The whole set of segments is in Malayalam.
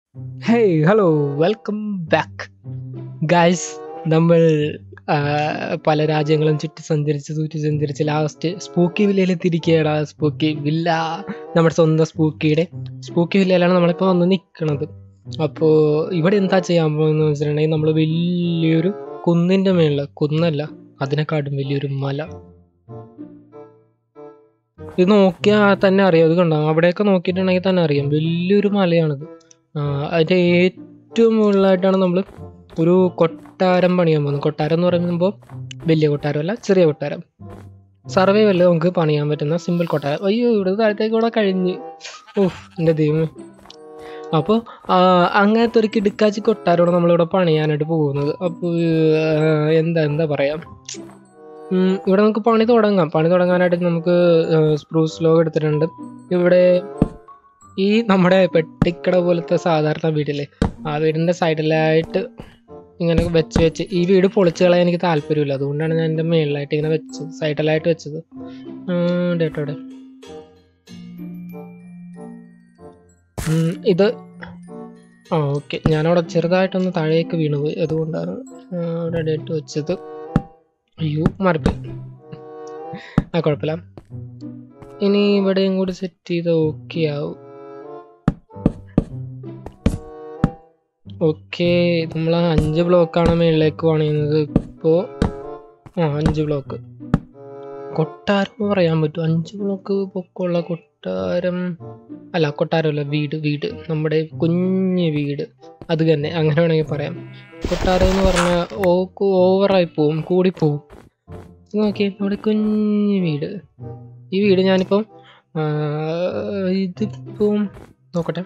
Hey hello welcome back guys നമ്മൾ ആ, പല രാജ്യങ്ങളും ചുറ്റി സഞ്ചരിച്ച് ചുറ്റി സഞ്ചരിച്ച് ലാസ്റ്റ് സ്പൂക്കി വില്ലയിൽ തിരിക്കുകയാണ് സ്പൂക്കി വില്ല നമ്മുടെ സ്വന്തം സ്പൂക്കിയുടെ സ്പൂക്കി വില്ലയിലാണ് നമ്മളിപ്പോൾ വന്ന് നിൽക്കുന്നത് അപ്പോൾ ഇവിടെ എന്താ ചെയ്യാൻ പോകുന്നത് വെച്ചിട്ടുണ്ടെങ്കിൽ നമ്മൾ വലിയൊരു കുന്നിൻ്റെ മേളിൽ കുന്നല്ല അതിനെക്കാട്ടും വലിയൊരു മല ഇത് നോക്കിയാൽ തന്നെ അറിയാം ഇത് കണ്ടോ അവിടെയൊക്കെ നോക്കിയിട്ടുണ്ടെങ്കിൽ തന്നെ അറിയാം വലിയൊരു മലയാണിത് ആ, അതിൻ്റെ ഏറ്റവും മുകളിലായിട്ടാണ് നമ്മൾ ഒരു കൊട്ടാരം പണിയാൻ പോകുന്നത് കൊട്ടാരം എന്ന് പറയുമ്പോൾ വലിയ കൊട്ടാരമല്ല ചെറിയ കൊട്ടാരം സർവേ വല്ല നമുക്ക് പണിയാൻ പറ്റുന്ന സിമ്പിൾ കൊട്ടാരം അയ്യോ ഇവിടെ താഴത്തേക്ക് കൂടെ കഴിഞ്ഞ് ഓഹ് എൻ്റെ ദൈവമേ അപ്പോൾ അങ്ങനത്തെ ഒരു കിടുക്കാച്ചി കൊട്ടാരമാണ് നമ്മളിവിടെ പണിയാനായിട്ട് പോകുന്നത് അപ്പോൾ എന്താ എന്താ പറയാ ഉം, ഇവിടെ നമുക്ക് പണി തുടങ്ങാം പണി തുടങ്ങാനായിട്ട് നമുക്ക് സ്പ്രൂസ് ലോഗ് എടുത്തിട്ടുണ്ട് ഇവിടെ ഈ നമ്മുടെ പെട്ടിക്കട പോലത്തെ സാധാരണ വീടില്ലേ ആ വീടിൻ്റെ സൈഡിലായിട്ട് ഇങ്ങനെ വെച്ച് വെച്ച് ഈ വീട് പൊളിച്ച് കളയാൻ എനിക്ക് താല്പര്യമില്ല അതുകൊണ്ടാണ് ഞാൻ എൻ്റെ മേളിലായിട്ട് ഇങ്ങനെ വെച്ചത് സൈഡിലായിട്ട് വെച്ചത് ഡേട്ടോടെ ഇത് ആ ഓക്കെ ഞാനവിടെ ചെറുതായിട്ടൊന്ന് താഴേക്ക് വീണുപോയി അതുകൊണ്ടാണ് ആ, അവിടെ ഡേറ്റ് വെച്ചത് അയ്യോ മാറിപ്പോയി ആ കുഴപ്പമില്ല ഇനി ഇവിടെയും കൂടി സെറ്റ് ചെയ്ത് ഓക്കെ ആവും ഓക്കെ നമ്മൾ അഞ്ച് ബ്ലോക്കാണ് മുകളിലേക്ക് പണിയുന്നത് ഇപ്പോൾ ആ അഞ്ച് ബ്ലോക്ക് കൊട്ടാരം എന്ന് പറയാൻ പറ്റും അഞ്ച് ബ്ലോക്ക് പൊക്കമുള്ള കൊട്ടാരം അല്ല കൊട്ടാരമല്ല വീട് വീട് നമ്മുടെ കുഞ്ഞ് വീട് അത് തന്നെ അങ്ങനെ വേണമെങ്കിൽ പറയാം കൊട്ടാരം എന്ന് പറഞ്ഞാൽ ഓക്ക് ഓവറായി പോവും കൂടിപ്പോവും ഇത് നോക്കിയേ നമ്മുടെ കുഞ്ഞ് വീട് ഈ വീട് ഞാനിപ്പം ആ, ഇതിപ്പം നോക്കട്ടെ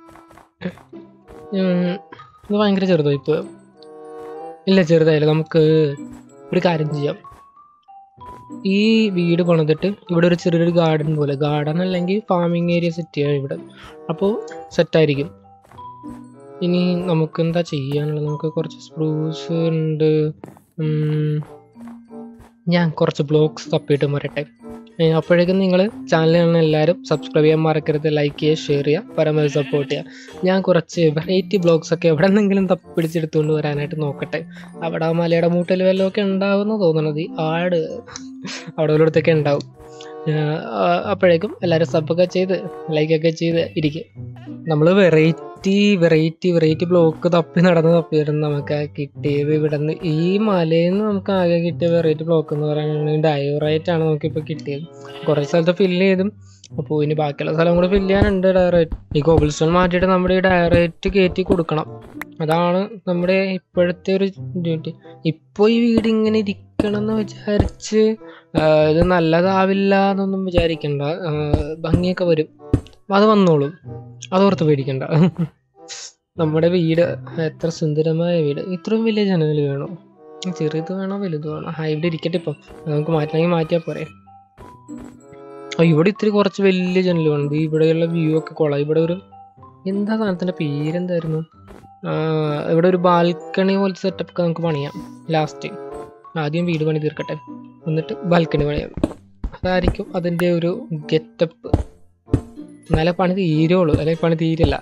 ഉം, ഇത് ഭയങ്കര ചെറുതായി ഇപ്പോൾ ഇല്ല ചെറുതായില്ല നമുക്ക് ഒരു കാര്യം ചെയ്യാം ഈ വീട് പണിതിട്ട് ഇവിടെ ഒരു ചെറിയൊരു ഗാർഡൻ പോലെ ഗാർഡൻ അല്ലെങ്കിൽ ഫാമിംഗ് ഏരിയ സെറ്റ് ചെയ്യാം ഇവിടെ അപ്പോൾ സെറ്റായിരിക്കും ഇനി നമുക്ക് എന്താ ചെയ്യാനുള്ളത് നമുക്ക് കുറച്ച് സ്പ്രൂസ് ഉണ്ട് ഉം, ഞാൻ കുറച്ച് ബ്ലോഗ്സ് തപ്പിയിട്ട് വരട്ടെ ഏ, അപ്പോഴേക്കും നിങ്ങൾ ചാനൽ കാണുന്ന എല്ലാവരും സബ്സ്ക്രൈബ് ചെയ്യാൻ മറക്കരുത് ലൈക്ക് ചെയ്യുക ഷെയർ ചെയ്യുക പരമാവധി സപ്പോർട്ട് ചെയ്യുക ഞാൻ കുറച്ച് വെറൈറ്റി ബ്ലോഗ്സ് ഒക്കെ എവിടെ നിന്നെങ്കിലും തപ്പിടിച്ചെടുത്തുകൊണ്ട് വരാനായിട്ട് നോക്കട്ടെ അവിടെ ആ മലയുടെ മൂട്ടിൽ വല്ലതും ഒക്കെ ഉണ്ടാവുമെന്ന് തോന്നണത് ഈ ആട് അവിടെ വല്ലയിടത്തൊക്കെ ഉണ്ടാവും ഏഹ് ആ, അപ്പോഴേക്കും എല്ലാവരും സബ്ബൊക്കെ ചെയ്ത് ലൈക്കൊക്കെ ചെയ്ത് ഇരിക്കും നമ്മൾ വെറൈറ്റി വെറൈറ്റി വെറൈറ്റി ബ്ലോക്ക് തപ്പി നടന്ന് തപ്പി നടന്ന് നമുക്ക് ആ കിട്ടിയത് ഇവിടെ നിന്ന് ഈ മലയിൽ നിന്ന് നമുക്ക് ആകെ കിട്ടിയ വെറൈറ്റി ബ്ലോക്ക് എന്ന് പറയുകയാണെങ്കിൽ ഡയോറൈറ്റ് ആണ് നമുക്കിപ്പോൾ കിട്ടിയത് കുറേ സ്ഥലത്ത് ഫില്ല് ചെയ്തും അപ്പോൾ ഇനി ബാക്കിയുള്ള സ്ഥലം കൂടെ ഫില്ല് ചെയ്യാനുണ്ട് ഡയറക്റ്റ് ഈ കോബിൾ സ്റ്റോൺ മാറ്റിയിട്ട് നമ്മുടെ ഈ ഡയറക്റ്റ് കയറ്റി കൊടുക്കണം അതാണ് നമ്മുടെ ഇപ്പോഴത്തെ ഒരു ഡ്യൂട്ടി ഇപ്പോൾ ഈ വീട് ഇങ്ങനെ ഇരിക്കണം എന്ന് വിചാരിച്ച് ആ, ഇത് നല്ലതാവില്ല എന്നൊന്നും വിചാരിക്കണ്ട ആ, ഭംഗിയൊക്കെ വരും അത് വന്നോളും അതോർത്ത് പേടിക്കണ്ട നമ്മുടെ വീട് എത്ര സുന്ദരമായ വീട് ഇത്രയും വലിയ ജനൽ വേണോ ചെറുത് വേണോ വലുത് വേണോ ആ ഇവിടെ ഇരിക്കട്ടെ ഇപ്പം നമുക്ക് മാറ്റണമെങ്കിൽ മാറ്റിയാൽ പോരെ ആ ഇവിടെ ഇത്തിരി കുറച്ച് വലിയ ജനൽ വേണം ദേ ഇവിടെയുള്ള വ്യൂ ഒക്കെ കൊള്ളാം ഇവിടെ ഒരു എന്താ സാധനത്തിൻ്റെ പേരെന്തായിരുന്നു ആ, ഇവിടെ ഒരു ബാൽക്കണി പോലത്തെ സെറ്റപ്പ് ഒക്കെ നമുക്ക് പണിയാം ലാസ്റ്റ് ആദ്യം വീട് പണി തീർക്കട്ടെ എന്നിട്ട് ബാൽക്കണി പണിയാം അതായിരിക്കും അതിൻ്റെ ഒരു ഗെറ്റപ്പ് എന്നാലേ പണി തീരുള്ളൂ അല്ലെങ്കിൽ പണി തീരില്ല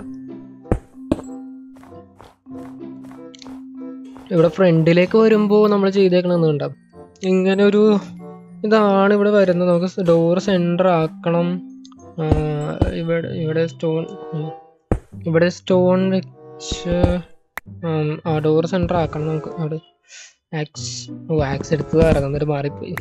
ഇവിടെ ഫ്രണ്ടിലേക്ക് വരുമ്പോൾ നമ്മൾ ചെയ്തേക്കണമെന്ന് കണ്ടാം ഇങ്ങനെ ഒരു ഇതാണ് ഇവിടെ വരുന്നത് നമുക്ക് ഡോർ സെൻറ്റർ ആക്കണം ആ, ഇവിടെ ഇവിടെ സ്റ്റോൺ ഇവിടെ സ്റ്റോൺ വെച്ച് ഉം, ആ ഡോർ സെൻറ്റർ ആക്കണം നമുക്ക് അവിടെ ആക്സ് ഓ ആക്സ് എടുത്തത് ഇറങ്ങുന്നൊരു മാറിപ്പോയി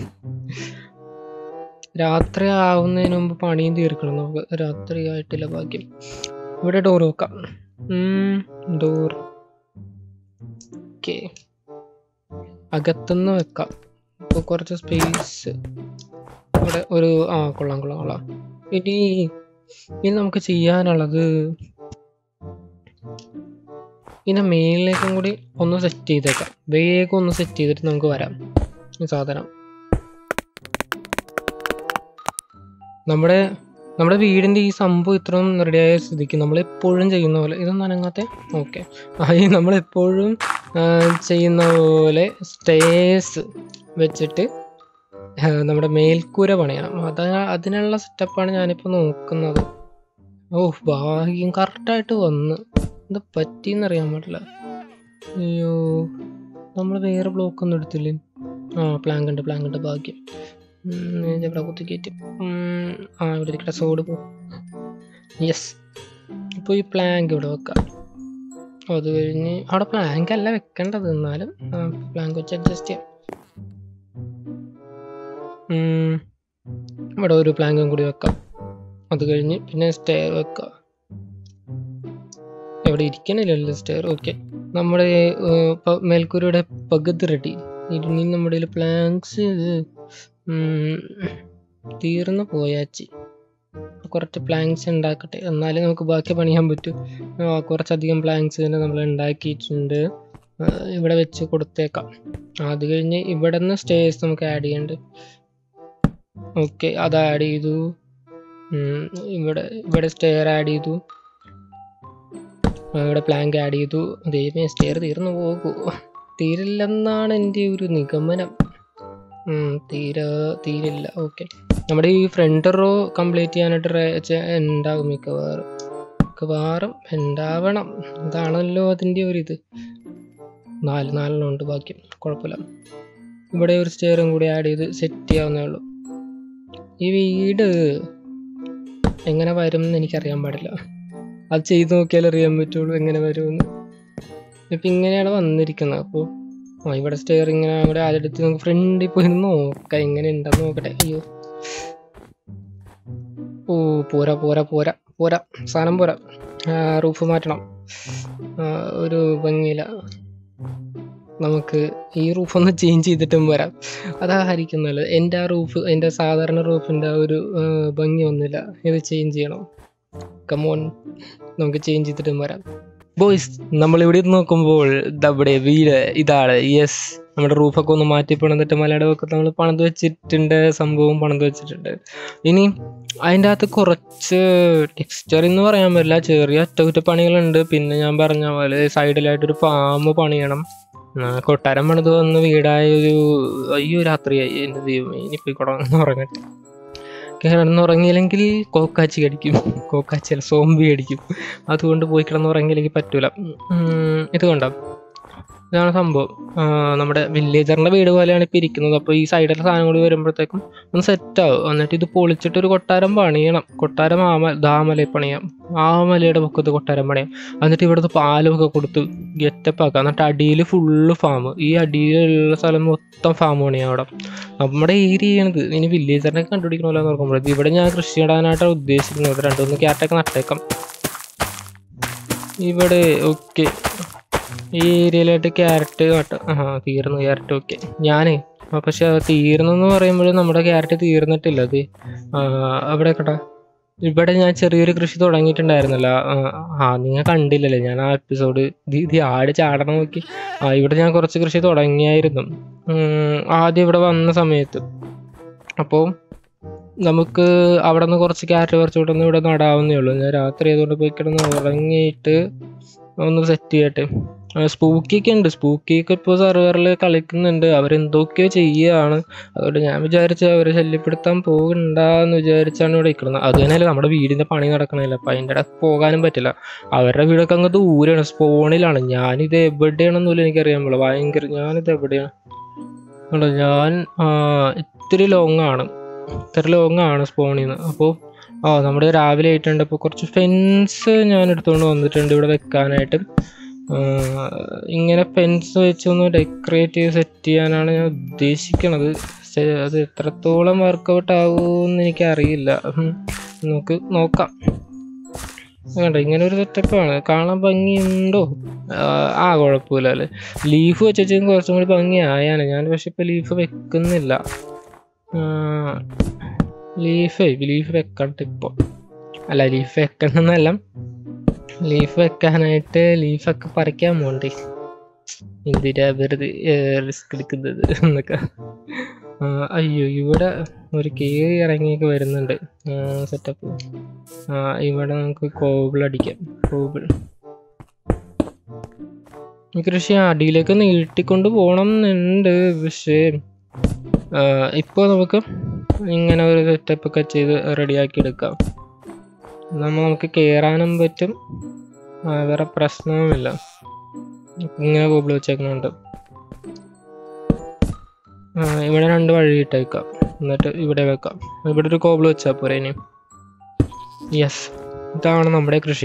രാത്രി ആവുന്നതിന് മുമ്പ് പണിയും തീർക്കണം നമുക്ക് രാത്രി ആയിട്ടില്ല ഭാഗ്യം ഇവിടെ ഡോർ വെക്കാം ഡോർ ഓക്കെ അകത്തുനിന്ന് വെക്കാം ഇപ്പോൾ കുറച്ച് സ്പേസ് ഇവിടെ ഒരു ആ കൊള്ളാം കൊള്ളാം കൊള്ളാം ഇനി ഇനി നമുക്ക് ചെയ്യാനുള്ളത് ഇതിൻ്റെ മേളിലേക്കും കൂടി ഒന്ന് സെറ്റ് ചെയ്തേക്കാം വേഗം ഒന്ന് സെറ്റ് ചെയ്തിട്ട് നമുക്ക് വരാം ഈ സാധനം നമ്മുടെ നമ്മുടെ വീടിൻ്റെ ഈ സംഭവം ഇത്രയും റെഡിയായ സ്ഥിതിക്ക് നമ്മൾ എപ്പോഴും ചെയ്യുന്ന പോലെ ഇതൊന്നും അനങ്ങാത്തെ ഓക്കെ ഈ നമ്മളെപ്പോഴും ആ, ചെയ്യുന്ന പോലെ സ്റ്റേസ് വെച്ചിട്ട് ആ, നമ്മുടെ മേൽക്കൂര പണിയണം അത് അതിനുള്ള സെറ്റപ്പാണ് ഞാനിപ്പോൾ നോക്കുന്നത് ഓ ഭാഗ്യം കറക്റ്റായിട്ട് വന്ന് എന്താ പറ്റിയെന്നറിയാൻ പാടില്ല അയ്യോ നമ്മൾ വേറെ ബ്ലോക്ക് ഒന്നും എടുത്തില്ലേ ആ പ്ലാങ്ക് ഉണ്ട് പ്ലാങ്ക് ഉണ്ട് ഭാഗ്യം ഉം, ഇത് ഇവിടെ കുത്തി കയറ്റും ഉം, ആ ഇവിടെ ഇരിക്കട്ടെ സോഡ് പോ യെസ് ഇപ്പോൾ ഈ പ്ലാങ്ക് ഇവിടെ വെക്കാം അത് കഴിഞ്ഞ് അവിടെ പ്ലാങ്ക് അല്ല വെക്കേണ്ടത് എന്നാലും പ്ലാങ്ക് വെച്ച് അഡ്ജസ്റ്റ് ചെയ്യാം ഉം, ഇവിടെ ഒരു പ്ലാങ്കും കൂടി വെക്കാം അത് കഴിഞ്ഞ് പിന്നെ സ്റ്റെയർ വെക്കാം എവിടെ ഇരിക്കണില്ലല്ലോ സ്റ്റെയർ ഓക്കെ നമ്മുടെ ഏർ, പ- മേൽക്കൂരയുടെ പകുതി റെഡി ഇനി നമ്മുടെ പ്ലാങ്സ് തീർന്നു പോയാച്ചി കുറച്ച് പ്ലാങ്സ് ഉണ്ടാക്കട്ടെ എന്നാലേ നമുക്ക് ബാക്കി പണിയാൻ പറ്റൂ ആ, കുറച്ചധികം പ്ലാങ്സ് തന്നെ നമ്മൾ ഉണ്ടാക്കിയിട്ടുണ്ട് ആ, ഇവിടെ വെച്ച് കൊടുത്തേക്കാം അത് കഴിഞ്ഞ് ഇവിടെ നിന്ന് സ്റ്റേഴ്സ് നമുക്ക് ആഡ് ചെയ്യണ്ട് ഓക്കെ അത് ആഡ് ചെയ്തു ഉം, ഇവിടെ ഇവിടെ സ്റ്റെയർ ആഡ് ചെയ്തു ആ, ഇവിടെ പ്ലാങ്ക് ആഡ് ചെയ്തു ദൈവമേ സ്റ്റെയർ തീർന്നു പോകൂ തീരില്ലെന്നാണ് എൻ്റെ ഒരു നിഗമനം ഉം, തീര തീരില്ല ഓക്കെ നമ്മുടെ ഈ ഫ്രണ്ട് റോ കംപ്ലീറ്റ് ചെയ്യാനായിട്ട് റേ- ചെ- ഉണ്ടാവും മിക്കവാറും മിക്കവാറും ഉണ്ടാവണം ഇതാണല്ലോ അതിൻ്റെ ഒരു ഇത് നാല് നാലെണ്ണം ഉണ്ട് ബാക്കി കുഴപ്പമില്ല ഇവിടെ ഒരു സ്റ്റെയറും കൂടി ആഡ് ചെയ്ത് സെറ്റ് ചെയ്യാവുന്നേ ഉള്ളൂ ഈ വീട് എങ്ങനെ വരും എന്ന് എനിക്കറിയാൻ പാടില്ല അത് ചെയ്ത് നോക്കിയാലേ അറിയാൻ പറ്റുള്ളൂ എങ്ങനെ വരുമെന്ന് ഇപ്പം ഇങ്ങനെയാണ് വന്നിരിക്കുന്നത് അപ്പോൾ ആ ഇവിടെ സ്റ്റെയർ ഇങ്ങനെ അവിടെ ആരെടുത്ത് നമുക്ക് ഫ്രണ്ടിൽ പോയി നിന്ന് നോക്കാം എങ്ങനെ ഉണ്ടെന്ന് നോക്കട്ടെ അയ്യോ ഓ പോരാ പോരാ പോരാ പോരാ സാധനം പോരാ റൂഫ് മാറ്റണം ആ, ഒരു ഭംഗിയില്ല നമുക്ക് ഈ റൂഫ് ഒന്ന് ചേഞ്ച് ചെയ്തിട്ടും വരാം അതായിരിക്കും നല്ലത് എൻ്റെ ആ റൂഫ് എൻ്റെ സാധാരണ റൂഫിൻ്റെ ആ ഒരു ആ, ഭംഗി ഒന്നുമില്ല ഇത് ചേഞ്ച് ചെയ്യണം കമോൺ നമുക്ക് ചേഞ്ച് ചെയ്തിട്ടും വരാം ബോയ്സ് നമ്മൾ ഇവിടെ ഇരുന്ന് നോക്കുമ്പോൾ നമ്മുടെ വീട് ഇതാണ് യെസ് നമ്മുടെ റൂഫൊക്കെ ഒന്ന് മാറ്റി പണിതിട്ട് മലയുടെ ഒക്കെ നമ്മൾ പണിത് വെച്ചിട്ടുണ്ട് സംഭവം പണിത് വെച്ചിട്ടുണ്ട് ഇനി അതിൻ്റെ അകത്ത് കുറച്ച് ടെക്സ്ചർ എന്ന് പറയാൻ പറ്റില്ല ചെറിയ അറ്റകുറ്റപ്പണികളുണ്ട് പിന്നെ ഞാൻ പറഞ്ഞ പോലെ സൈഡിലായിട്ടൊരു ഫാം പണിയണം ആ, കൊട്ടാരം പണിത് വന്ന് വീടായ ഒരു അയ്യോ രാത്രിയായി എൻ്റെ ദൈവമേ ഇനിയിപ്പോൾ കിടന്ന് ഉറങ്ങട്ടെ കിടന്നുറങ്ങിയില്ലെങ്കിൽ കോക്കാച്ചി കടിക്കും കോക്കാച്ചി അല്ല സോംബി അടിക്കും അതുകൊണ്ട് പോയി കിടന്നുറങ്ങിയില്ലെങ്കിൽ പറ്റൂല ഉം, ഇത് കണ്ടോ ഇതാണ് സംഭവം ആ, നമ്മുടെ വില്ലേജറിൻ്റെ വീട് പോലെയാണ് ഇപ്പോൾ ഇരിക്കുന്നത് അപ്പോൾ ഈ സൈഡിലെ സാധനം കൂടി വരുമ്പോഴത്തേക്കും ഒന്ന് സെറ്റാവും എന്നിട്ട് ഇത് പൊളിച്ചിട്ട് ഒരു കൊട്ടാരം പണിയണം കൊട്ടാരം ആമ ദാമലയിൽ പണിയാം ആ മലയുടെ പൊക്കത്ത് കൊട്ടാരം പണിയാം എന്നിട്ട് ഇവിടുത്തെ പാലൊക്കെ കൊടുത്ത് ഗെറ്റപ്പ് ആക്കാം എന്നിട്ട് അടിയിൽ ഫുള്ള് ഫാം ഈ അടിയിലുള്ള സ്ഥലം മൊത്തം ഫാം പണിയാം അവിടെ നമ്മുടെ ഏരിയയാണിത് ഇനി വില്ലേജറിനെ കണ്ടുപിടിക്കണമല്ലോ എന്ന് നോക്കുമ്പോൾ ഇവിടെ ഞാൻ കൃഷി ഇടാനായിട്ടാണ് ഉദ്ദേശിക്കുന്നത് ഇവിടെ രണ്ടുമൂന്ന് ക്യാരറ്റൊക്കെ നട്ടേക്കാം ഇവിടെ ഓക്കെ ഈ ഏരിയയിലായിട്ട് ക്യാരറ്റ് നട്ട ആ തീർന്നു ക്യാരറ്റ് ഓക്കെ ഞാനേ ആ, പക്ഷെ അത് തീർന്നു എന്ന് പറയുമ്പോൾ നമ്മുടെ ക്യാരറ്റ് തീർന്നിട്ടില്ല അത് ആ, അവിടെ കേട്ടാ ഇവിടെ ഞാൻ ചെറിയൊരു കൃഷി തുടങ്ങിയിട്ടുണ്ടായിരുന്നല്ലോ ആ, ആ നിങ്ങൾ കണ്ടില്ലല്ലേ ഞാൻ ആ എപ്പിസോഡ് ഇത് ആട് ചാടണം നോക്കി ആ ഇവിടെ ഞാൻ കുറച്ച് കൃഷി തുടങ്ങിയായിരുന്നു ഉം, ആദ്യം ഇവിടെ വന്ന സമയത്ത് അപ്പോൾ നമുക്ക് അവിടെ നിന്ന് കുറച്ച് ക്യാരറ്റ് കുറച്ച് വിട്ടൊന്ന് ഇവിടെ നടാവുന്നേ ഉള്ളൂ ഞാൻ രാത്രി ആയതുകൊണ്ട് പോയി കിടന്ന് ഉറങ്ങിയിട്ട് ഒന്ന് സെറ്റ് ചെയ്യട്ടെ സ്പൂക്കിയൊക്കെ ഉണ്ട് സ്പൂക്കിയൊക്കെ ഇപ്പോൾ സെർവറിൽ കളിക്കുന്നുണ്ട് അവരെന്തൊക്കെയോ ചെയ്യുകയാണ് അതുകൊണ്ട് ഞാൻ വിചാരിച്ചു അവരെ ശല്യപ്പെടുത്താൻ പോകണ്ടെന്ന് വിചാരിച്ചാണ് ഇവിടെ നിൽക്കുന്നത് അത് തന്നെയല്ല നമ്മുടെ വീടിൻ്റെ പണി നടക്കണില്ല അപ്പം അതിൻ്റെ ഇടയ്ക്ക് പോകാനും പറ്റില്ല അവരുടെ വീടൊക്കെ അങ്ങ് ദൂരെയാണ് സ്പോണിലാണ് ഞാനിത് എവിടെയാണെന്നൊന്നും എനിക്കറിയാൻ പാടില്ല ഭയങ്കര ഞാനിത് എവിടെയാണ് കണ്ടോ ഞാൻ ആ, ഇത്തിരി ലോങ് ആണ് ഇത്ര ലോങ് ആണ് സ്പോണിൽ നിന്ന് അപ്പോൾ ആ നമ്മുടെ രാവിലെ ആയിട്ടുണ്ട് അപ്പോൾ കുറച്ച് ഫെൻസ് ഞാൻ എടുത്തുകൊണ്ട് വന്നിട്ടുണ്ട് ഇവിടെ വെക്കാനായിട്ട് ആ, ഇങ്ങനെ ഫെൻസ് വെച്ചൊന്ന് ഡെക്കറേറ്റ് ചെയ്ത് സെറ്റ് ചെയ്യാനാണ് ഞാൻ ഉദ്ദേശിക്കണത് പക്ഷേ അത് എത്രത്തോളം വർക്കൗട്ട് ആകുമെന്ന് എനിക്കറിയില്ല ഉം. നമുക്ക് നോക്കാം വേണ്ട ഇങ്ങനെ ഒരു സെറ്റപ്പാണ് കാണാൻ ഭംഗിയുണ്ടോ ആ, ആ കുഴപ്പമില്ല അല്ലേ ലീഫ് വെച്ച് വെച്ചാൽ കുറച്ചും കൂടി ഭംഗിയായാണ് ഞാൻ പക്ഷെ ഇപ്പോൾ ലീഫ് വെക്കുന്നില്ല ലീഫ് ലീഫ് വെക്കണ്ട ഇപ്പോൾ അല്ല ലീഫ് വെക്കണമെന്നല്ല ലീഫ് വെക്കാനായിട്ട് ലീഫൊക്കെ പറിക്കാൻ പോണ്ടേ എന്തിനാ വെറുതെ റിസ്ക് എടുക്കുന്നത് എന്നൊക്കെ ആ, അയ്യോ ഇവിടെ ഒരു കയറി ഇറങ്ങിയൊക്കെ വരുന്നുണ്ട് സെറ്റപ്പ് ഇവിടെ നമുക്ക് കോബിൾ അടിക്കാം കോബിൾ ഈ കൃഷി അടിയിലേക്ക് നീട്ടിക്കൊണ്ട് പോകണം എന്നുണ്ട് പക്ഷേ ഇപ്പോൾ നമുക്ക് ഇങ്ങനെ ഒരു സെറ്റപ്പ് ഒക്കെ ചെയ്ത് റെഡിയാക്കി എടുക്കാം നമ്മൾ നമുക്ക് കയറാനും പറ്റും ആ, വേറെ പ്രശ്നവുമില്ല ഇങ്ങനെ കോബിൾ വെച്ചേക്കുന്നുണ്ട് ആ, ഇവിടെ രണ്ട് വഴി ഇട്ടേക്കാം എന്നിട്ട് ഇവിടെ വെക്കാം ഇവിടെ ഒരു കോബിൾ വെച്ചാൽ പോരെ ഇനി യെസ് ഇതാണ് നമ്മുടെ കൃഷി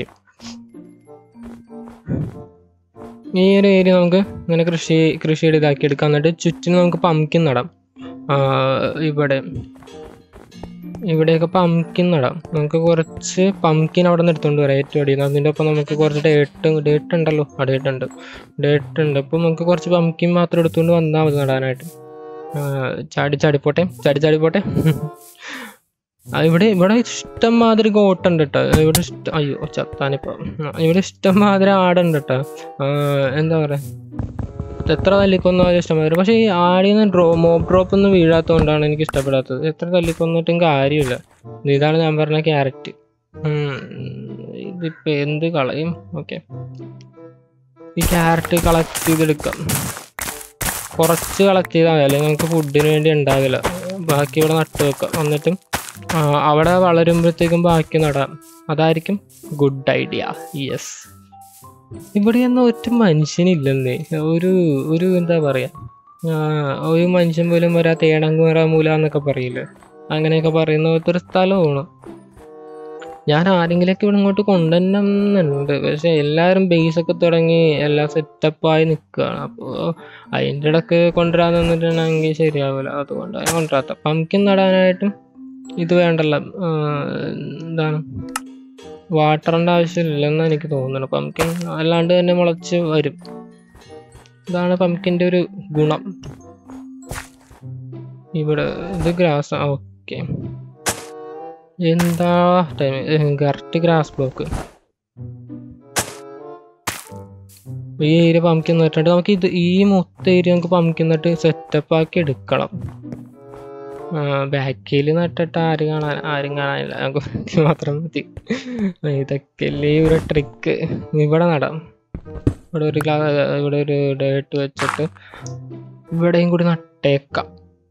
ഈ ഒരു ഏരിയ നമുക്ക് ഇങ്ങനെ കൃഷി കൃഷിയുടെ ഇതാക്കി എടുക്കാം എന്നിട്ട് ചുറ്റിനും നമുക്ക് പമ്പിൻ നടാം ആ, ഇവിടെ ഇവിടെയൊക്കെ പമ്പിൻ നടാം നമുക്ക് കുറച്ച് പമ്പിൻ അവിടെ നിന്ന് എടുത്തുകൊണ്ട് വരാം ഏറ്റവും അടിയിൽ നിന്ന് അതിൻ്റെ ഒപ്പം നമുക്ക് കുറച്ച് ഡേട്ട് ഡേട്ട് ഉണ്ടല്ലോ ആ ഡേറ്റ് ഉണ്ട് ഡേറ്റ് ഉണ്ട് അപ്പം നമുക്ക് കുറച്ച് പമ്പിൻ മാത്രം എടുത്തുകൊണ്ട് വന്നാൽ മതി നടാനായിട്ട് ആ, ചാടി ചാടിപ്പോട്ടെ ചാടി ചാടിപ്പോട്ടെ ആ, ഇവിടെ ഇവിടെ ഇഷ്ടം മാതിരി ഗോട്ടുണ്ട് കേട്ടോ ഇവിടെ ഇഷ്ടം അയ്യോ ചത്താനിപ്പോ ആ, ഇവിടെ ഇഷ്ടം മാതിരി ആടുണ്ട് കേട്ടോ ആ, എന്താ പറയാ എത്ര തല്ലിക്കൊന്നാലും ഇഷ്ടമായിരുന്നു പക്ഷേ ഈ ആടിൽ നിന്ന് ഡ്രോ മോബ് ഡ്രോപ്പ് ഒന്നും വീഴാത്തതുകൊണ്ടാണ് എനിക്ക് ഇഷ്ടപ്പെടാത്തത് എത്ര തല്ലിക്കൊന്നിട്ടും കാര്യമില്ല ഇതാണ് ഞാൻ പറഞ്ഞ ക്യാരറ്റ് ഇതിപ്പോൾ എന്ത് കളയും ഓക്കെ ഈ ക്യാരറ്റ് കളക്ട് ചെയ്തെടുക്കാം കുറച്ച് കളക്ട് ചെയ്താൽ മതി അല്ലെങ്കിൽ നമുക്ക് ഫുഡിന് വേണ്ടി ഉണ്ടാവില്ല ബാക്കി ഇവിടെ നട്ട് വെക്കാം എന്നിട്ട് ആ, അവിടെ വളരുമ്പോഴത്തേക്കും ബാക്കി നടാം അതായിരിക്കും ഗുഡ് ഐഡിയ യെസ് ഇവിടെയൊന്നും ഒറ്റ മനുഷ്യനില്ലെന്നേ ഒരു ഒരു എന്താ പറയാ ആ, ഒരു മനുഷ്യൻ പോലും വരാ തേടങ്ങുറ മൂല എന്നൊക്കെ പറയില്ലേ അങ്ങനെയൊക്കെ പറയുന്ന പോലത്തെ ഒരു സ്ഥലമാണ് ഞാൻ ആരെങ്കിലൊക്കെ ഇവിടെ ഇങ്ങോട്ട് കൊണ്ടുവന്നുണ്ട് പക്ഷെ എല്ലാവരും ബേസ് ഒക്കെ തുടങ്ങി എല്ലാം സെറ്റപ്പായി നിൽക്കുകയാണ് അപ്പോൾ അതിൻ്റെ ഇടക്ക് കൊണ്ടുവരാൻ നിന്നിട്ടുണ്ടെങ്കിൽ ശരിയാവില്ല അതുകൊണ്ടാണ് ഞാൻ കൊണ്ടുവരാത്ത പമ്പിൻ നടാനായിട്ടും ഇത് വേണ്ടല്ലോ ആ, എന്താണ് വാട്ടറിൻ്റെ ആവശ്യമില്ലെന്ന് എനിക്ക് തോന്നുന്നു പമ്പിൻ അല്ലാണ്ട് തന്നെ മുളച്ച് വരും ഇതാണ് പമ്പിൻ്റെ ഒരു ഗുണം ഇവിടെ ഇത് ഗ്രാസ് ഓക്കെ എന്താ ടൈം കറക്റ്റ് ഗ്രാസ് ബ്ലോക്ക് ഈ ഏരിയ പമ്പിൻ നട്ടിട്ട് നമുക്ക് ഇത് ഈ മൊത്തം ഏരിയ നമുക്ക് പമ്പിൻ നട്ട് സെറ്റപ്പ് ആക്കി എടുക്കണം ബാക്കിൽ നട്ടിട്ട് ആരും കാണാൻ ആരും കാണാനില്ല നമുക്ക് ബാക്കി മാത്രം മതി ഇതൊക്കെയല്ലേ ഒരു ട്രിക്ക് ഇവിടെ നടാം ഇവിടെ ഒരു ഗ്ലാ ഇവിടെ ഒരു ഡേട്ട് വെച്ചിട്ട് ഇവിടെയും കൂടി നട്ടേക്കാം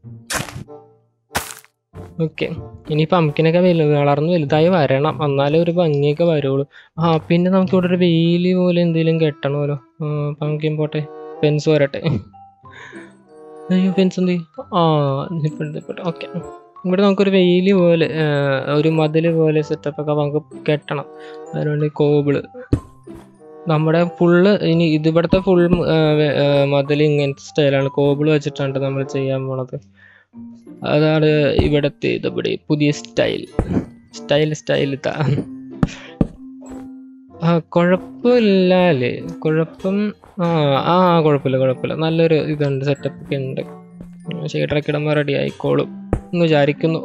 ഓക്കെ ഇനി പമ്പിനൊക്കെ വലുത് വളർന്ന് വലുതായി വരണം എന്നാലേ ഒരു ഭംഗിയൊക്കെ വരുള്ളൂ ആ പിന്നെ നമുക്ക് ഇവിടെ ഒരു വെയില് പോലെ എന്തെങ്കിലും കെട്ടണമല്ലോ പമ്പിൻ പോട്ടെ ഫെൻസ് വരട്ടെ അയ്യോ ഫെൻസ് എന്ത് ചെയ്യും? ആ നിൽപ്പുണ്ട് നിൽപ്പുണ്ട് ഓക്കെ ഇവിടെ നമുക്കൊരു വെയില് പോലെ ആ, ഒരു മതിൽ പോലെ സെറ്റപ്പ് ഒക്കെ നമുക്ക് കെട്ടണം അതിനുവേണ്ടി കോബിള് നമ്മുടെ ഫുള്ള് ഇനി ഇത് ഇവിടുത്തെ ഫുൾ മതിൽ ഇങ്ങനത്തെ സ്റ്റൈലാണ് കോബിള് വെച്ചിട്ടാണ് നമ്മൾ ചെയ്യാൻ പോണത് അതാണ് ഇവിടത്തെ ഇത് ഇവിടെ പുതിയ സ്റ്റൈൽ സ്റ്റൈൽ സ്റ്റൈൽ ഇതാ ആ കുഴപ്പമില്ല അല്ലേ കുഴപ്പം ആ ആ കുഴപ്പമില്ല കുഴപ്പമില്ല നല്ലൊരു ഇതുണ്ട് സെറ്റപ്പ് ഒക്കെ ഉണ്ട് ഷെയ്ഡറൊക്കെ ഇടുമ്പോൾ റെഡി ആയിക്കോളും എന്ന് വിചാരിക്കുന്നു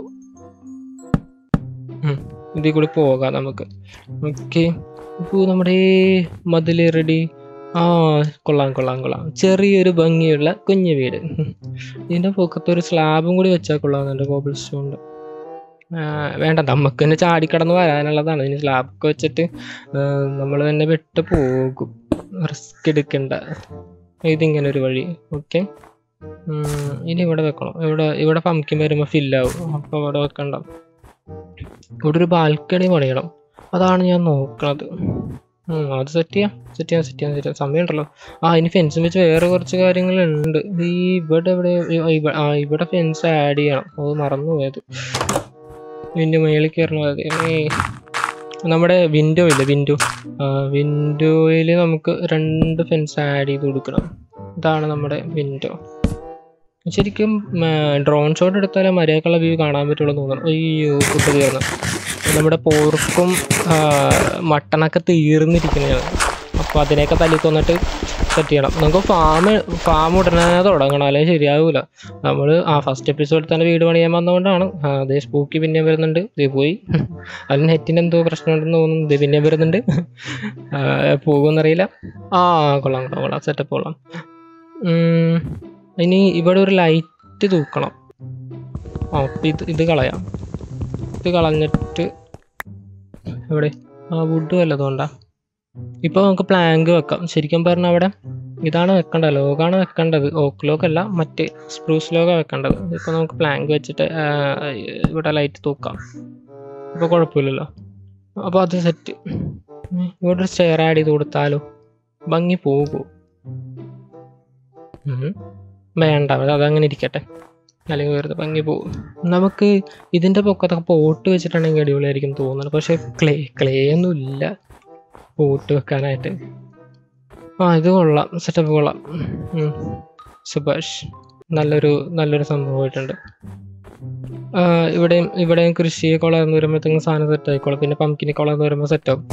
ഉം, ഇതിൽ കൂടി പോകാം നമുക്ക് ഓക്കെ ഇപ്പോൾ നമ്മുടെ മതിൽ റെഡി ആ കൊള്ളാം കൊള്ളാം കൊള്ളാം ചെറിയൊരു ഭംഗിയുള്ള കുഞ്ഞു വീട് ഇതിൻ്റെ പൊക്കത്ത് ഒരു സ്ലാബും കൂടി വെച്ചാൽ കൊള്ളാമെന്നുണ്ട് കോബിൾ സ്റ്റോണിൻ്റെ വേണ്ട നമുക്ക് തന്നെ ചാടിക്കടന്ന് വരാനുള്ളതാണ് ഇനി സ്ലാബൊക്കെ വെച്ചിട്ട് നമ്മൾ തന്നെ വിട്ട് പോകും റിസ്ക് എടുക്കണ്ട ഇതിങ്ങനെ ഒരു വഴി ഓക്കെ ഇനി ഇവിടെ വെക്കണം ഇവിടെ ഇവിടെ പമ്പിൻ വരുമ്പോൾ ഫില്ലാവും അപ്പോൾ ഇവിടെ വെക്കണ്ട ഇവിടെ ഒരു ബാൽക്കണി പണിയണം അതാണ് ഞാൻ നോക്കണത് ഉം, അത് സെറ്റ് ചെയ്യാം സെറ്റ് ചെയ്യാം സെറ്റ് ചെയ്യാം സെറ്റ് ചെയ്യാം സമയമുണ്ടല്ലോ ആ ഇനി ഫെൻസും വെച്ച് വേറെ കുറച്ച് കാര്യങ്ങളുണ്ട് ഈ ഇവിടെ ഇവിടെ ഈ- ഇവ- ആ ഇവിടെ ഫെൻസ് ആഡ് ചെയ്യണം അത് മറന്നു പോയത് ഇതിൻ്റെ മേളിൽ കയറണത് നമ്മുടെ വിൻഡോ ഇല്ലേ വിൻഡോ വിൻഡോയിൽ നമുക്ക് രണ്ട് ഫെൻസ് ആഡ് ചെയ്ത് കൊടുക്കണം ഇതാണ് നമ്മുടെ വിൻഡോ ശരിക്കും ഡ്രോൺ ഷോട്ട് എടുത്താലേ മര്യാദക്കുള്ള വ്യൂ കാണാൻ പറ്റുള്ളൂ എന്ന് തോന്നുന്നു അയ്യോ ഫുഡ് തീർന്നു നമ്മുടെ പോർക്കും മട്ടണൊക്കെ തീർന്നിരിക്കുന്നതാണ് അപ്പോൾ അതിനെയൊക്കെ തല്ലി കൊന്നിട്ട് സെറ്റ് ചെയ്യണം നമുക്ക് ഫാം ഫാം ഉടനെ തുടങ്ങണം അല്ലെങ്കിൽ ശരിയാവില്ല നമ്മൾ ആ ഫസ്റ്റ് എപ്പിസോഡിൽ തന്നെ വീട് പണിയാൻ വന്നതുകൊണ്ടാണ് ആ, അതേ സ്പൂക്കി പിന്നെയും വരുന്നുണ്ട് ഇത് പോയി അതിന് നെറ്റിന് എന്തോ പ്രശ്നമുണ്ടെന്ന് തോന്നുന്നു ഇത് പിന്നെയും വരുന്നുണ്ട് ആ, പോകുമെന്നറിയില്ല ആ കൊള്ളാം കൊള്ളാം കൊള്ളാം സെറ്റപ്പ് കൊള്ളാം ഉം, ഇനി ഇവിടെ ഒരു ലൈറ്റ് തൂക്കണം ആ ഇപ്പം ഇത് ഇത് കളയാം ഇത് കളഞ്ഞിട്ട് എവിടെ ആ വുഡ് വല്ലതുകൊണ്ടാ ഇപ്പോൾ നമുക്ക് പ്ലാങ്ക് വെക്കാം ശരിക്കും പറഞ്ഞാൽ അവിടെ ഇതാണ് വെക്കേണ്ടത് ലോഗാണ് വെക്കേണ്ടത് ഓക്ക് ലോഗ് അല്ല മറ്റ് സ്പ്രൂസ് ലോഗാണ് വെക്കേണ്ടത് ഇപ്പോൾ നമുക്ക് പ്ലാങ്ക് വെച്ചിട്ട് ആ, ഇവിടെ ലൈറ്റ് തൂക്കാം അപ്പോൾ കുഴപ്പമില്ലല്ലോ അപ്പോൾ അത് സെറ്റ് ഉം, ഇവിടെ ഒരു സ്റ്റെയർ ആഡ് ചെയ്ത് കൊടുത്താലോ ഭംഗി പോകുമോ ഉം. വേണ്ട അത് അതങ്ങനെ ഇരിക്കട്ടെ അല്ലെങ്കിൽ വെറുതെ ഭംഗി പോകും നമുക്ക് ഇതിൻ്റെ പൊക്കത്തൊക്കെ പോട്ട് വെച്ചിട്ടുണ്ടെങ്കിൽ അടിപൊളിയായിരിക്കും തോന്നുന്നത് പക്ഷേ ക്ലേ ക്ലേ ഒന്നും ഇല്ല പോട്ട് വെക്കാനായിട്ട് ആ ഇത് കൊള്ളാം സെറ്റപ്പ് കൊള്ളാം ഉം. സുഭാഷ് നല്ലൊരു നല്ലൊരു സംഭവമായിട്ടുണ്ട് ആ, ഇവിടെയും ഇവിടെയും കൃഷിയെ കൊളർന്ന് വരുമ്പോഴത്തേക്കും സാധനം സെറ്റ് ആയിക്കോളും പിന്നെ പമ്പിനെ കൊളർന്ന് വരുമ്പോൾ സെറ്റാവും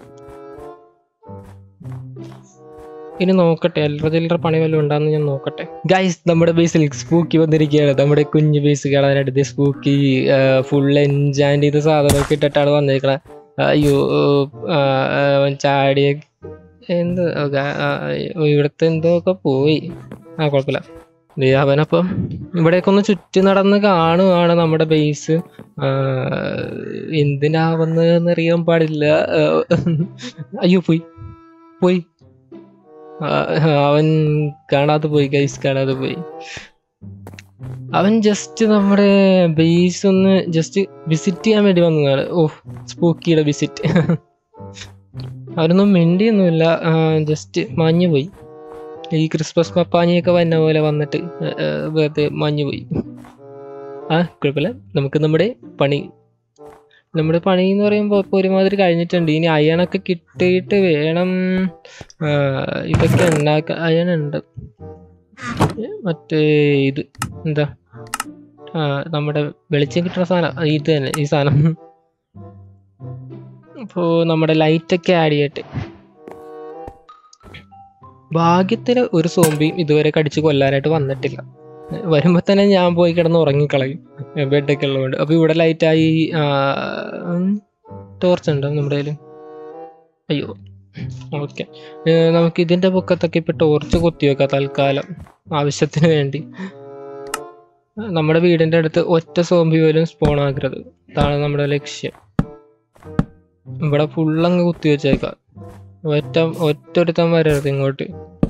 ഇനി നോക്കട്ടെ അല്ലറ ചില്ലറ പണി വല്ലതും ഉണ്ടാന്ന് ഞാൻ നോക്കട്ടെ ഗൈസ് നമ്മുടെ ബേസിൽ സ്പൂക്കി വന്നിരിക്കുകയാണ് നമ്മുടെ കുഞ്ഞു ബേസ് കാണാനായിട്ട് സ്പൂക്കി ഫുൾ എൻജാൻഡ് ചെയ്ത സാധനമൊക്കെ ഇട്ടിട്ടാണ് വന്നിരിക്കണേ അയ്യോ ആ, അവൻ ചാടിയ എന്ത് ഗ- ആ, ഇവിടുത്തെ എന്തോ ഒക്കെ പോയി ആ കുഴപ്പമില്ല ദേ അവനപ്പം ഇവിടെയൊക്കെ ഒന്ന് ചുറ്റി നടന്ന് കാണുവാണ് നമ്മുടെ ബേസ് എന്തിനാ വന്നതെന്ന് അറിയാൻ പാടില്ല ആ, അയ്യോ പോയി പോയി ആ, അവൻ കാണാതെ പോയി ഗൈസ് കാണാതെ പോയി അവൻ ജസ്റ്റ് നമ്മുടെ ബേസ് ഒന്ന് ജസ്റ്റ് വിസിറ്റ് ചെയ്യാൻ വേണ്ടി വന്നതാണ് ഓ സ്പൂക്കിയുടെ വിസിറ്റ് അവനൊന്നും മിണ്ടിയൊന്നുമില്ല ജസ്റ്റ് മാഞ്ഞു പോയി ഈ ക്രിസ്മസ് പപ്പാനിയൊക്കെ വന്ന പോലെ വന്നിട്ട് ആ, ആ, വെറുതെ മാഞ്ഞു പോയി ആ കുഴപ്പമില്ല നമുക്ക് നമ്മുടെ പണി നമ്മുടെ പണി എന്ന് പറയുമ്പോൾ ഇപ്പോൾ ഒരുമാതിരി കഴിഞ്ഞിട്ടുണ്ട് ഇനി അയണൊക്കെ കിട്ടിയിട്ട് വേണം ആ, ഇതൊക്കെ ഉണ്ടാക്കാൻ അയണുണ്ട് മറ്റേ ഇത് എന്താ ആ, നമ്മുടെ വെളിച്ചം കിട്ടുന്ന സാധനം ആ, ഇത് തന്നെ ഈ സാധനം അപ്പോൾ നമ്മുടെ ലൈറ്റൊക്കെ ആഡ് ചെയ്യട്ടെ ഭാഗ്യത്തിന് ഒരു സോംബിയും ഇതുവരെ കടിച്ച് കൊല്ലാനായിട്ട് വന്നിട്ടില്ല വരുമ്പോൾ തന്നെ ഞാൻ പോയി കിടന്ന് ഉറങ്ങിക്കളയും ബെഡൊക്കെ ഉള്ളതുകൊണ്ട് അപ്പോൾ ഇവിടെ ലൈറ്റായി ടോർച്ച് ഉണ്ടോ നമ്മുടെ കയ്യിൽ അയ്യോ ഓക്കെ നമുക്ക് ഇതിൻ്റെ പൊക്കത്തൊക്കെ ഇപ്പോൾ ടോർച്ച് കുത്തി വെക്കാം തൽക്കാലം ആവശ്യത്തിന് വേണ്ടി നമ്മുടെ വീടിൻ്റെ അടുത്ത് ഒറ്റ സോംബി പോലും സ്പോൺ ആക്കരുത് അതാണ് നമ്മുടെ ലക്ഷ്യം ഇവിടെ ഫുള്ളങ്ങ് കുത്തി വെച്ചേക്കാം ഒറ്റ ഒറ്റൊരുത്തം വരരുത് ഇങ്ങോട്ട്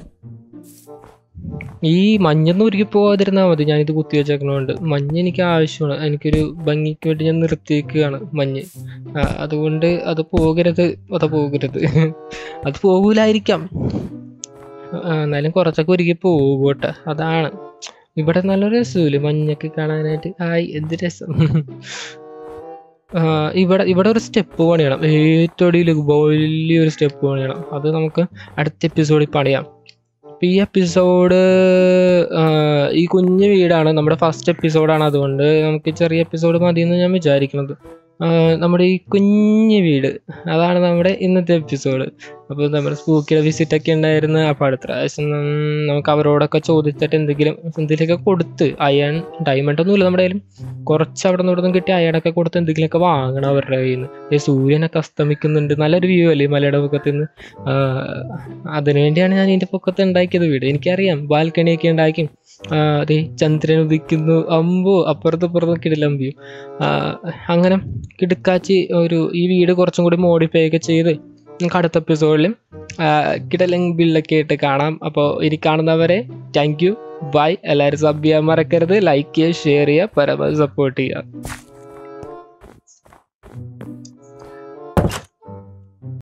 ഈ മഞ്ഞൊന്നും ഉരുകി പോവാതിരുന്നാൽ മതി ഞാനിത് കുത്തി വെച്ചേക്കണോണ്ട് മഞ്ഞ് എനിക്ക് ആവശ്യമാണ് എനിക്കൊരു ഭംഗിക്ക് വേണ്ടി ഞാൻ നിർത്തിയേക്കുകയാണ് മഞ്ഞ് ആ, അതുകൊണ്ട് അത് പോകരുത് അത് പോകരുത് അത് പോകൂലായിരിക്കാം ആ, എന്നാലും കുറച്ചൊക്കെ ഉരുകി പോകട്ടെ അതാണ് ഇവിടെ നല്ലൊരു രസമില്ലേ മഞ്ഞൊക്കെ കാണാനായിട്ട് ആയി എന്ത് രസം ആ, ഇവിടെ ഇവിടെ ഒരു സ്റ്റെപ്പ് പണിയണം ഏറ്റവും അടിയിൽ വലിയൊരു സ്റ്റെപ്പ് പണിയണം അത് നമുക്ക് അടുത്ത എപ്പിസോഡിൽ പണിയാം അപ്പം ഈ എപ്പിസോഡ് ഈ കുഞ്ഞു വീടാണ് നമ്മുടെ ഫസ്റ്റ് എപ്പിസോഡാണ് അതുകൊണ്ട് നമുക്ക് ചെറിയ എപ്പിസോഡ് മതി എന്ന് ഞാൻ വിചാരിക്കുന്നത് ആ, നമ്മുടെ ഈ കുഞ്ഞു വീട് അതാണ് നമ്മുടെ ഇന്നത്തെ എപ്പിസോഡ് അപ്പോൾ നമ്മുടെ സ്പൂക്കിയുടെ വിസിറ്റ് ഒക്കെ ഉണ്ടായിരുന്നു അപ്പോൾ അടുത്ത പ്രാവശ്യം ഉം, നമുക്ക് അവരോടൊക്കെ ചോദിച്ചിട്ട് എന്തെങ്കിലും എന്തെങ്കിലുമൊക്കെ കൊടുത്ത് അയൺ ഡയമണ്ട് ഒന്നുമില്ല നമ്മുടെ കയ്യിലും കുറച്ച് അവിടെ നിന്ന് ഇവിടെ നിന്ന് കിട്ടിയ അയണൊക്കെ കൊടുത്ത് എന്തെങ്കിലുമൊക്കെ വാങ്ങണം അവരുടെ കയ്യിൽ നിന്ന് ഈ സൂര്യനൊക്കെ അസ്തമിക്കുന്നുണ്ട് നല്ലൊരു വ്യൂ അല്ലേ ഈ മലയുടെ പൊക്കത്ത് നിന്ന് അതിനുവേണ്ടിയാണ് ഞാൻ ഇതിൻ്റെ പൊക്കത്ത് ഉണ്ടാക്കിയത് വീട് എനിക്കറിയാം ബാൽക്കണിയൊക്കെ ഉണ്ടാക്കി ആ, ദേ ചന്ദ്രൻ ഉദിക്കുന്നു അമ്പോ അപ്പുറത്ത് ഇപ്പുറത്ത് കിടിലം വ്യൂ അങ്ങനെ കിടുക്കാച്ചി ഒരു ഈ വീട് കുറച്ചും കൂടി മോഡിഫൈ ഒക്കെ ചെയ്ത് നമുക്ക് അടുത്ത എപ്പിസോഡിലും കിടലൻ ബില്ലൊക്കെ ആയിട്ട് കാണാം അപ്പോൾ ഇനി കാണുന്നവരെ താങ്ക് യു ബൈ എല്ലാവരും സബ് ചെയ്യാൻ മറക്കരുത് ലൈക്ക് ചെയ്യുക ഷെയർ ചെയ്യുക പരമാവധി സപ്പോർട്ട് ചെയ്യുക